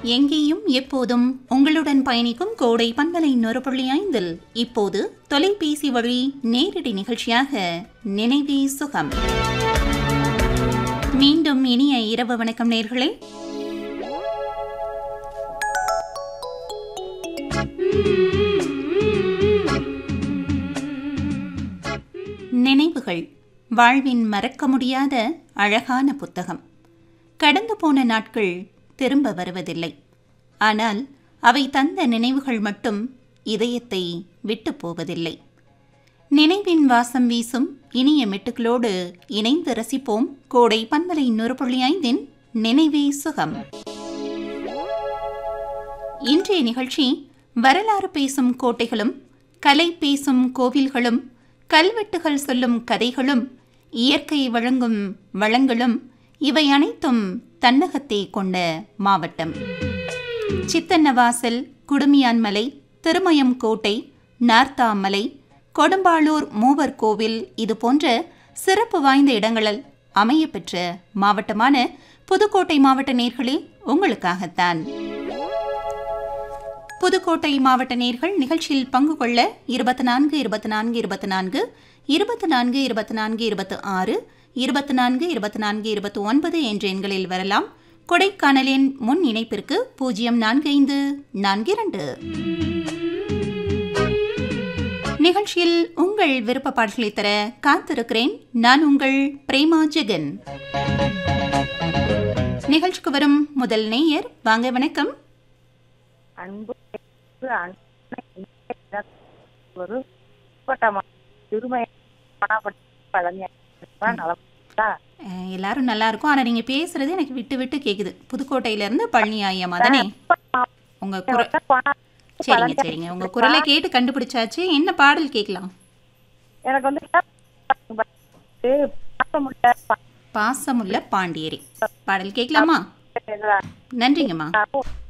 எங்கேயும் எப்போதும் உங்களுடன் பயணிக்கும் கோடை பண்பலை நொறு புள்ளி ஐந்தில் இப்போது தொலைபேசி வழி நேரடி நிகழ்ச்சியாக நினைவே சுகம் மீண்டும் இனிய இரவு வணக்கம் நேர்களே நினைவுகள் வாழ்வின் மறக்க முடியாத அழகான புத்தகம் கடந்து போன நாட்கள் திரும்ப வருவதில்லை ஆனால் அவை தந்த நினைவுகள் மட்டும் இதயத்தை விட்டு போவதில்லை நினைவின் வாசம் வீசும் இனிய மெட்டுக்களோடு இணைந்து ரசிப்போம் கோடை பந்தலை நூறு புள்ளி ஐந்தின் நினைவே சுகம் இன்றைய நிகழ்ச்சி வரலாறு பேசும் கோட்டைகளும் கலை பேசும் கோவில்களும் கல்வெட்டுகள் சொல்லும் கதைகளும் இயற்கை வழங்கும் வளங்களும் இவை அனைத்தும் தன்னகத்தை கொண்ட மாவட்டம் சித்தன்னவாசல் குடுமியான்மலை திருமயம் கோட்டை நார்த்தாமலை கொடும்பாளூர் மூவர் கோவில் இது போன்ற சிறப்பு வாய்ந்த இடங்களில் அமையப்பெற்ற மாவட்டமான புதுக்கோட்டை மாவட்ட நேர்களே உங்களுக்காகத்தான் புதுக்கோட்டை மாவட்ட நேர்கள் நிகழ்ச்சியில் பங்கு கொள்ள இருபத்தி நான்கு இருபத்தி நான்கு இருபத்தி நான்கு இருபத்தி நான்கு இருபத்தி நான்கு இருபத்தி ஆறு இருபத்தி நான்கு இருபத்தி நான்கு இருபத்தி ஒன்பது என்ற எண்களில் வரலாம் கொடைக்கானலின் முன் இணைப்பிற்கு பூஜ்ஜியம் நான்கு ஐந்து நான்கு இரண்டு நிகழ்ச்சியில் உங்கள் விருப்ப பாடல்களை தர காத்திருக்கிறேன் நான் உங்கள் பிரேமா ஜெகன் நிகழ்ச்சிக்கு வரும் முதல் நேயர் வாங்க வணக்கம் அன்பு அன்பு ஒரு பட்டமா திருமய பணப்பட்டு பழனியா நலமா அஹ், எல்லாரும் நல்லா இருக்கும் ஆனா நீங்க பேசுறது எனக்கு விட்டு விட்டு கேக்குது புதுக்கோட்டையில இருந்து பழனி ஐயம் தானே உங்க குரல் சரிங்க சரிங்க உங்க குரலை கேட்டு கண்டுபிடிச்சாச்சு என்ன பாடல் கேட்கலாம் எனக்கு வந்து பார்க்க முடியல பாசமுள்ள பாண்டியரி பாடல் கேட்கலாமா நன்றிங்கம்மா அப்போ